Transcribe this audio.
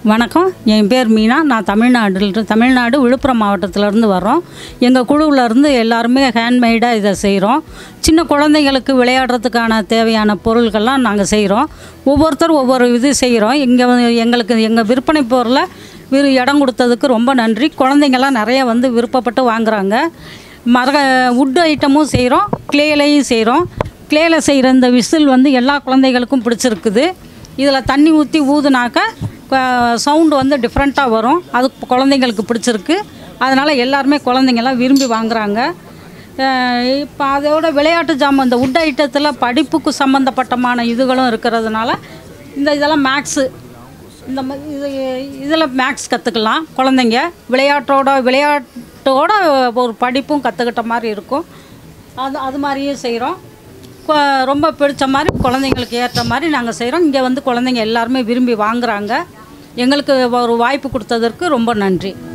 வணக்கம் என் பேர் மீனா நான் தமிழ்நாடு தமிழ்நாடு விழுப்புரம் மாவட்டத்திலேருந்து வர்றோம் எங்கள் குழுவிலேருந்து எல்லாருமே ஹேண்ட்மேடாக இதை செய்கிறோம் சின்ன குழந்தைங்களுக்கு விளையாடுறதுக்கான தேவையான பொருள்கள்லாம் நாங்கள் செய்கிறோம் ஒவ்வொருத்தரும் ஒவ்வொரு இது செய்கிறோம் இங்கே வந்து எங்களுக்கு எங்கள் விற்பனை பொருளை விரு இடம் கொடுத்ததுக்கு ரொம்ப நன்றி குழந்தைங்கள்லாம் நிறைய வந்து விருப்பப்பட்டு வாங்குறாங்க மர வுட் ஐட்டமும் செய்கிறோம் க்ளேலையும் செய்கிறோம் க்ளேல செய்கிற இந்த விசில் வந்து எல்லா குழந்தைகளுக்கும் பிடிச்சிருக்குது இதில் தண்ணி ஊற்றி ஊதுனாக்க சவுண்டு வந்து டிஃப்ரெண்ட்டாக வரும் அது குழந்தைங்களுக்கு பிடிச்சிருக்கு அதனால் எல்லாருமே குழந்தைங்கள்லாம் விரும்பி வாங்குறாங்க இப்போ அதோட விளையாட்டு ஜாமான் இந்த உட் ஐட்டத்தில் படிப்புக்கு சம்மந்தப்பட்டமான இதுகளும் இருக்கிறதுனால இந்த இதெல்லாம் மேக்ஸு இந்த மா- இது இதில் மேக்ஸ் கற்றுக்கலாம் குழந்தைங்க விளையாட்டோட விளையாட்டோட ஒரு படிப்பும் கற்றுக்கிட்ட மாதிரி இருக்கும் அது அது மாதிரியே செய்கிறோம் ரொம்ப பிடிச்ச மாதிரி குழந்தைங்களுக்கு ஏற்ற மாதிரி நாங்கள் செய்கிறோம் இங்கே வந்து குழந்தைங்க எல்லாருமே விரும்பி வாங்குறாங்க எங்களுக்கு ஒரு வாய்ப்பு கொடுத்ததற்கு ரொம்ப நன்றி